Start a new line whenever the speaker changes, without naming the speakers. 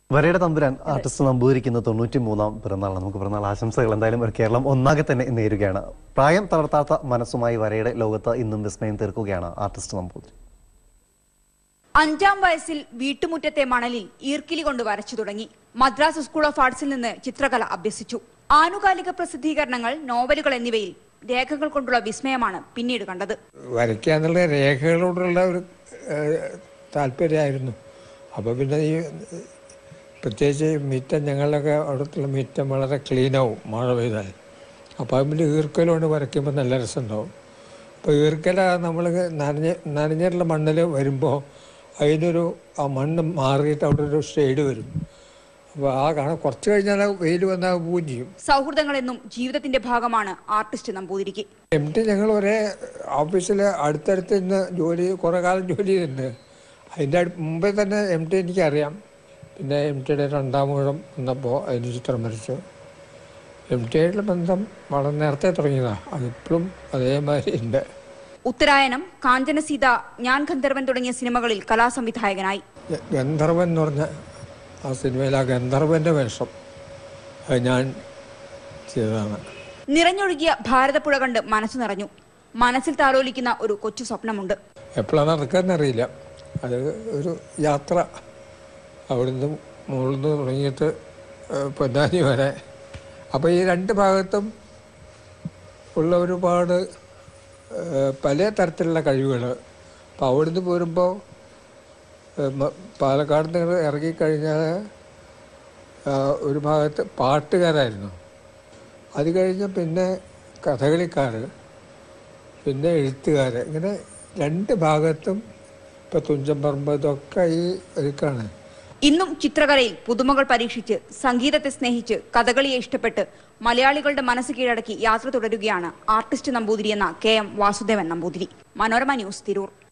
വരയുടെ തമ്പുരാൻ ആർട്ടിസ്റ്റ് നമ്പൂരിക്കുന്ന തൊണ്ണൂറ്റി മൂന്നാം പിറന്നാളാണ് നമുക്ക് പിറന്നാൾ ആശംസകൾ എന്തായാലും ഒരു കേരളം ഒന്നാകെ തന്നെ നേരുകയാണ് പ്രായം തളർത്താത്ത മനസ്സുമായി വരയുടെ ലോകത്ത് ഇന്നും വിസ്മയം തീർക്കുകയാണ് ആർട്ടിസ്റ്റ് നമ്പൂതിരി
അഞ്ചാം വയസ്സിൽ വീട്ടുമുറ്റത്തെ മണലിൽ ഈർക്കിലി കൊണ്ട് വരച്ചു തുടങ്ങി മദ്രാസ് സ്കൂൾ ഓഫ് ആർട്സിൽ നിന്ന് ചിത്രകല അഭ്യസിച്ചു ആനുകാലിക പ്രസിദ്ധീകരണങ്ങൾ നോവലുകൾ എന്നിവയിൽ രേഖകൾ കൊണ്ടുള്ള വിസ്മയമാണ് പിന്നീട് കണ്ടത്
വരയ്ക്കുക എന്നുള്ള രേഖകളോടുള്ള ഒരു ഏഹ്, താല്പര്യമായിരുന്നു അപ്പോൾ പിന്നെ ഈ പ്രത്യേകിച്ച് ഈ മിറ്റം ഞങ്ങളുടെയൊക്കെ അവിടുത്തെ മിറ്റം വളരെ ക്ലീനാവും മഴ പെയ്താൽ അപ്പോൾ അതിൽ ഈർക്കലുകൊണ്ട് വരയ്ക്കുമ്പോൾ നല്ല രസമുണ്ടാവും അപ്പോൾ ഈർക്കല നമ്മൾ നനഞ്ഞ നനഞ്ഞിട്ടുള്ള മണ്ണിൽ വരുമ്പോൾ അതിനൊരു ആ മണ്ണ് മാറിയിട്ട് അവിടെ ഒരു ഷെയ്ഡ് വരും അപ്പോൾ ആ കാണാൻ കുറച്ച് കഴിഞ്ഞാൽ വെയിൽ വന്നാൽ പോവുകയും ചെയ്യും
സൗഹൃദങ്ങളെന്നും ജീവിതത്തിന്റെ ഭാഗമാണ് ആർട്ടിസ്റ്റ് നമ്പൂതിരിക്ക്
എം ടി ഞങ്ങൾ ഒരേ ഓഫീസിൽ അടുത്തടുത്ത് നിന്ന് ജോലി കുറേ കാലം ജോലി ചെയ്തിട്ടുണ്ട് അതിൻ്റെ അടു- മുമ്പേ തന്നെ എം ടി എനിക്കറിയാം പിന്നെ എം ടിയുടെ രണ്ടാം ഊഴം വന്നപ്പോൾ അതിന് ചിത്രം വരച്ചു എം ടിയായിട്ടുള്ള ബന്ധം വളരെ നേരത്തെ തുടങ്ങിയതാണ് അതിപ്പോഴും അതേമാതിരി ഉണ്ട്
ഉത്തരായനം കാഞ്ചനസീത ഞാൻ ഗന്ധർവൻ തുടങ്ങിയ സിനിമകളിൽ കലാസംവിധായകനായി
ഗ- ഗന്ധർവൻ എന്ന് പറഞ്ഞ ആ സിനിമയിൽ ആ ഗന്ധർവൻ്റെ വേഷം അത് ഞാൻ ചെയ്തതാണ്
നിറഞ്ഞൊഴുകിയ ഭാരതപ്പുഴ കണ്ട് മനസ്സു നിറഞ്ഞു മനസ്സിൽ താലോലിക്കുന്ന ഒരു കൊച്ചു സ്വപ്നമുണ്ട്
എപ്പോഴാണ് നടക്കാന്നറിയില്ല അത് ഒരു യാത്ര അവിടുന്ന് മുകളിൽ നിന്ന് തുടങ്ങിയിട്ട് ഏഹ്, പൊന്നാനി വരെ അപ്പോൾ ഈ രണ്ട് ഭാഗത്തും ഉള്ള ഒരുപാട് ഏഹ്, പല തരത്തിലുള്ള കഴിവുകൾ അപ്പോൾ അവിടുന്ന് പോരുമ്പോൾ ഏഹ്, മ- പാലക്കാട് നിന്ന് ഇറങ്ങിക്കഴിഞ്ഞാൽ ആഹ്, ഒരു ഭാഗത്ത് പാട്ടുകാരായിരുന്നു അത് കഴിഞ്ഞ് പിന്നെ കഥകളിക്കാർ പിന്നെ എഴുത്തുകാർ ഇങ്ങനെ രണ്ട് ഭാഗത്തും ഇപ്പം തുഞ്ചൻ പറമ്പ് ഇതൊക്കെ ഈ ഒരുക്കാണ്
ഇന്നും ചിത്രകലയിൽ പുതുമകൾ പരീക്ഷിച്ച് സംഗീതത്തെ സ്നേഹിച്ച് കഥകളിയെ ഇഷ്ടപ്പെട്ട് മലയാളികളുടെ മനസ്സ് കീഴടക്കി യാത്ര തുടരുകയാണ് ആർട്ടിസ്റ്റ് നമ്പൂതിരി എന്ന K M Vasudevan Namboothiri Manorama news Tirur